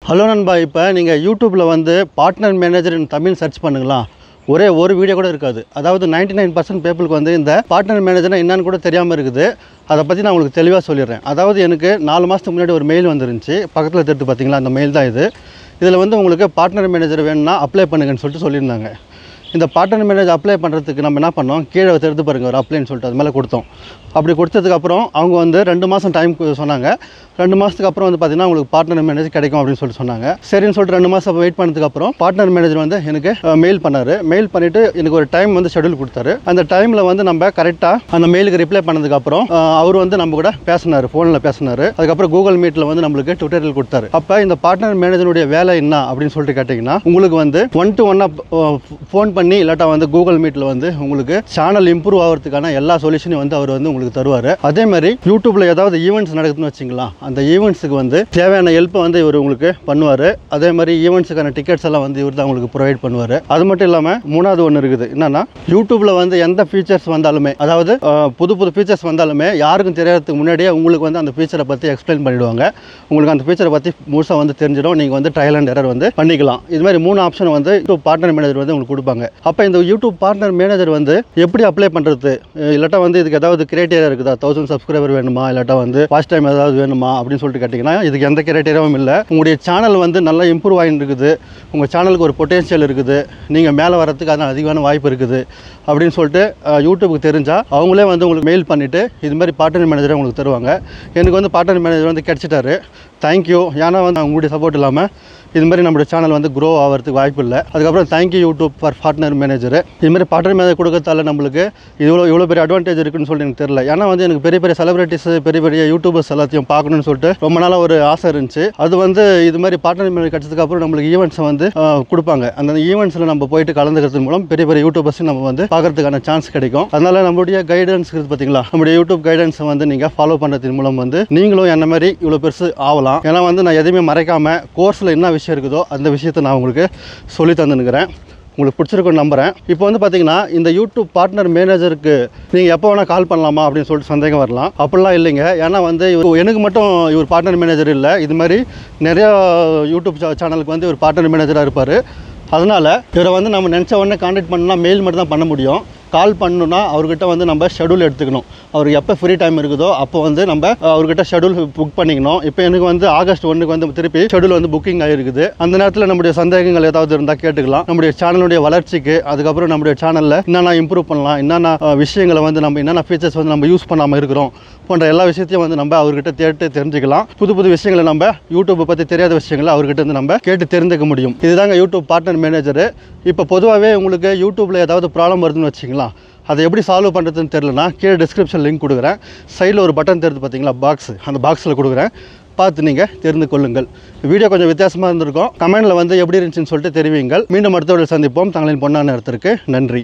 hello நண்பா இப்போ நீங்கள் யூடியூப்பில் வந்து partner manager in Tamil search பண்ணுங்களா ஒரே ஒரு வீடியோ கூட இருக்காது அதாவது 99% நைன் பர்சன்ட் பேப்பிளுக்கு வந்து இந்த பார்ட்னர் மேனேஜர்னா என்னன்னு கூட தெரியாமல் இருக்குது அதை பற்றி நான் உங்களுக்கு தெளிவாக சொல்லிடுறேன் அதாவது எனக்கு நாலு மாதத்துக்கு முன்னாடி ஒரு மெயில் வந்துருந்துச்சு பக்கத்தில் தெரிஞ்சு பார்த்தீங்களா அந்த மெயில் தான் இது இதில் வந்து உங்களுக்கு பார்ட்னர் மேனேஜர் வேணும்னா அப்ளை பண்ணுங்கன்னு சொல்லிட்டு சொல்லியிருந்தாங்க இந்த பார்ட்னர் மேனேஜர் அப்ளை பண்ணுறதுக்கு நம்ம என்ன பண்ணோம் கீழே தெரிந்து பாருங்க ஒரு அப்ளைன்னு சொல்லிட்டு அது மேலே கொடுத்தோம் அப்படி கொடுத்ததுக்கப்புறம் அவங்க வந்து ரெண்டு மாதம் டைம் சொன்னாங்க ரெண்டு மாதத்துக்கு அப்புறம் வந்து பார்த்தீங்கன்னா உங்களுக்கு பார்ட்னர் மேனேஜர் கிடைக்கும் அப்படின்னு சொல்லிட்டு சொன்னாங்க சரின்னு சொல்லிட்டு ரெண்டு மாதம் வெயிட் பண்ணதுக்கப்புறம் பார்ட்னர் மேனேஜர் வந்து எனக்கு மெயில் பண்ணார் மெயில் பண்ணிவிட்டு எனக்கு ஒரு டைம் வந்து ஷெடியூல் கொடுத்தாரு அந்த டைமில் வந்து நம்ம கரெக்டாக அந்த மெயிலுக்கு ரிப்ளை பண்ணதுக்கப்புறம் அவர் வந்து நம்ம கூட பேசினார் ஃபோனில் பேசினார் அதுக்கப்புறம் கூகுள் மீட்டில் வந்து நம்மளுக்கு டுட்டோரியல் கொடுத்தாரு அப்போ இந்த பார்ட்னர் மேனேஜருடைய வேலை என்ன அப்படின்னு சொல்லிட்டு கேட்டிங்கன்னா உங்களுக்கு வந்து ஒன் டு ஒன்னாக ஃபோன் பண்ணி இல்லாட்டா வந்து கூகுள் மீட்டில் வந்து உங்களுக்கு சேனல் இம்ப்ரூவ் ஆகிறதுக்கான எல்லா சொல்யூஷனையும் வந்து அவர் வந்து உங்களுக்கு தருவார் அதே மாதிரி யூடியூப்பில் ஏதாவது ஈவெண்ட்ஸ் நடக்குதுன்னு வச்சுங்களா அந்த ஈவெண்ட்ஸுக்கு வந்து தேவையான ஹெல்ப்பை வந்து இவர் உங்களுக்கு பண்ணுவார் அதே மாதிரி ஈவெண்ட்ஸுக்கான டிக்கெட்ஸ் எல்லாம் வந்து இவர் தான் உங்களுக்கு ப்ரொவைட் பண்ணுவார் அது மட்டும் இல்லாமல் மூணாவது ஒன்று இருக்குது என்னன்னா யூடியூப்பில் வந்து எந்த ஃபீச்சர்ஸ் வந்தாலுமே அதாவது அஹ், புது புது ஃபீச்சர்ஸ் வந்தாலுமே யாருக்கும் தெரியறதுக்கு முன்னாடியே உங்களுக்கு வந்து அந்த ஃபீச்சரை பற்றி எக்ஸ்பிளைன் பண்ணிடுவாங்க உங்களுக்கு அந்த ஃபீச்சரை பற்றி முழுசாக வந்து தெரிஞ்சிடும் நீங்கள் வந்து ட்ரையல் அண்ட் எரர் வந்து பண்ணிக்கலாம் இது மாதிரி மூணு ஆப்ஷன் வந்து யூடியூப் பார்ட்னர் மேனேஜர் வந்து உங்களுக்கு கொடுப்பாங்க அப்போ இந்த யூடியூப் பார்ட்னர் மேனேஜர் வந்து எப்படி அப்ளை பண்ணுறது இல்லாட்டா வந்து இதுக்கு ஏதாவது கிரைட்டீரியா இருக்குதா தௌசண்ட் சப்ஸ்கிரைபர் வேணுமா இல்லாட்டா வந்து வாட்ச் டைம் ஏதாவது வேணுமா அப்படின்னு சொல்லிட்டு கேட்டிங்கன்னா இதுக்கு எந்த கிரைட்டீரியாவும் இல்லை உங்களுடைய சேனல் வந்து நல்லா இம்ப்ரூவ் ஆகிட்டு இருக்குது உங்கள் சேனலுக்கு ஒரு பொட்டென்ஷியல் இருக்குது நீங்கள் மேலே வரதுக்கு அதில் அதிகமான வாய்ப்பு இருக்குது அப்படின்னு சொல்லிட்டு அஹ், யூடியூபுக்கு தெரிஞ்சால் அவங்களே வந்து உங்களுக்கு மெயில் பண்ணிவிட்டு இது மாதிரி பார்ட்னர் மேனேஜரை உங்களுக்கு தருவாங்க எனக்கு வந்து பார்ட்னர் மேனேஜர் வந்து கிடச்சிட்டாரு தேங்க்யூ ஏன்னா வந்து உங்களுடைய சப்போர்ட் இல்லாமல் இது மாதிரி நம்மளுடைய சேனல் வந்து க்ரோ ஆகிறதுக்கு வாய்ப்பு இல்லை அதுக்கப்புறம் thank you YouTube for partner manager இது மாதிரி பார்ட்னர் மேனேஜர் கொடுக்கறதால நம்மளுக்கு இவ்வளோ இவ்வளோ பெரிய அட்வான்டேஜ் இருக்குன்னு சொல்லிட்டு எனக்கு தெரியல ஏன்னா வந்து எனக்கு பெரிய பெரிய செலிபிரிட்டிஸ் பெரிய பெரிய யூடியூபர்ஸ் எல்லாத்தையும் பார்க்கணும்னு சொல்லிட்டு ரொம்ப நாளாக ஒரு ஆசை இருந்துச்சு அது வந்து இது மாதிரி பார்ட்னர் மேனேஜர் கிடச்சதுக்கு அப்புறம் நம்மளுக்கு ஈவெண்ட்ஸை வந்து ஆஹ், கொடுப்பாங்க அந்த ஈவெண்ட்ஸில் நம்ம போயிட்டு கலந்துக்கிறது மூலம் பெரிய பெரிய யூடியூபர்ஸையும் நம்ம வந்து பார்க்கறதுக்கான சான்ஸ் கிடைக்கும் அதனால நம்மளுடைய கைடன்ஸ் இருக்குது பார்த்தீங்களா நம்மளுடைய யூடியூப் கைடன்ஸை வந்து நீங்கள் ஃபாலோ பண்ணுறதன் மூலம் வந்து நீங்களும் என்ன மாதிரி இவ்வளோ பெருசு ஆகலாம் ஏன்னா வந்து நான் எதையுமே மறைக்காமல் கோர்ஸில் என்ன விஷயம் இருக்குதோ அந்த விஷயத்தை நான் உங்களுக்கு சொல்லி தந்துனுக்கிறேன் உங்களுக்கு பிடிச்சிருக்குன்னு நம்புறேன் இப்போ வந்து பார்த்தீங்கன்னா இந்த யூடியூப் பார்ட்னர் மேனேஜருக்கு நீங்கள் எப்போ வேணால் கால் பண்ணலாமா அப்படின்னு சொல்லிட்டு சந்தேகம் வரலாம் அப்படிலாம் இல்லைங்க ஏன்னா வந்து இவர் எனக்கு மட்டும் இவர் பார்ட்னர் மேனேஜர் இல்லை இது மாதிரி நிறையா யூடியூப் சே- சேனலுக்கு வந்து இவர் பார்ட்னர் மேனேஜராக இருப்பார் அதனால் இவரை வந்து நம்ம நினச்ச உடனே காண்டாக்ட் பண்ணலாம் மெயில் மட்டும் தான் பண்ண முடியும் கால் பண்ணணும்னா அவர்கிட்ட வந்து நம்ம ஷெடியூல் எடுத்துக்கணும் அவருக்கு எப்போ ஃப்ரீ டைம் இருக்குதோ அப்போ வந்து நம்ம அஹ், அவர்கிட்ட ஷெடியூல் புக் பண்ணிக்கணும் இப்போ எனக்கு வந்து ஆகஸ்ட் ஒன்றுக்கு வந்து திருப்பி ஷெடியூல் வந்து புக்கிங் ஆகிருக்குது அந்த நேரத்தில் நம்முடைய சந்தேகங்கள் ஏதாவது இருந்தால் கேட்டுக்கலாம் நம்முடைய சேனலுடைய வளர்ச்சிக்கு அதுக்கப்புறம் நம்முடைய சேனலில் என்னென்ன இம்ப்ரூவ் பண்ணலாம் என்னென்ன அஹ், விஷயங்களை வந்து நம்ம என்னென்ன ஃபீச்சர்ஸ் வந்து நம்ம யூஸ் பண்ணாமல் இருக்கிறோம் போன்ற எல்லா விஷயத்தையும் வந்து நம்ம அவர்கிட்ட கேட்டு தெரிஞ்சுக்கலாம் புது புது விஷயங்களை நம்ம யூடியூப்பை பற்றி தெரியாத விஷயங்களை அவர்கிட்ட இருந்து நம்ம கேட்டு தெரிஞ்சுக்க முடியும் இதுதாங்க யூடியூப் பார்ட்னர் மேனேஜர் இப்போ பொதுவாகவே உங்களுக்கு யூடியூப்பில் ஏதாவது ப்ராப்ளம் வருதுன்னு வச்சிங்களா அதை எப்படி சால்வ் பண்ணுறதுன்னு தெரிலனா கீழே டிஸ்கிரிப்ஷன் லிங்க் கொடுக்குறேன் சைடில் ஒரு பட்டன் தெரியுது பார்த்தீங்களா பாக்ஸ் அந்த பாக்ஸில் கொடுக்குறேன் பார்த்து நீங்கள் தெரிந்து கொள்ளுங்கள் வீடியோ கொஞ்சம் வித்தியாசமாக இருந்திருக்கும் கமெண்டில் வந்து எப்படி இருந்துச்சுன்னு சொல்லிட்டு தெரிவிங்கள் மீண்டும் அடுத்த வீடியோவில் சந்திப்போம் தங்களின் பொன்னான இடத்திற்கு நன்றி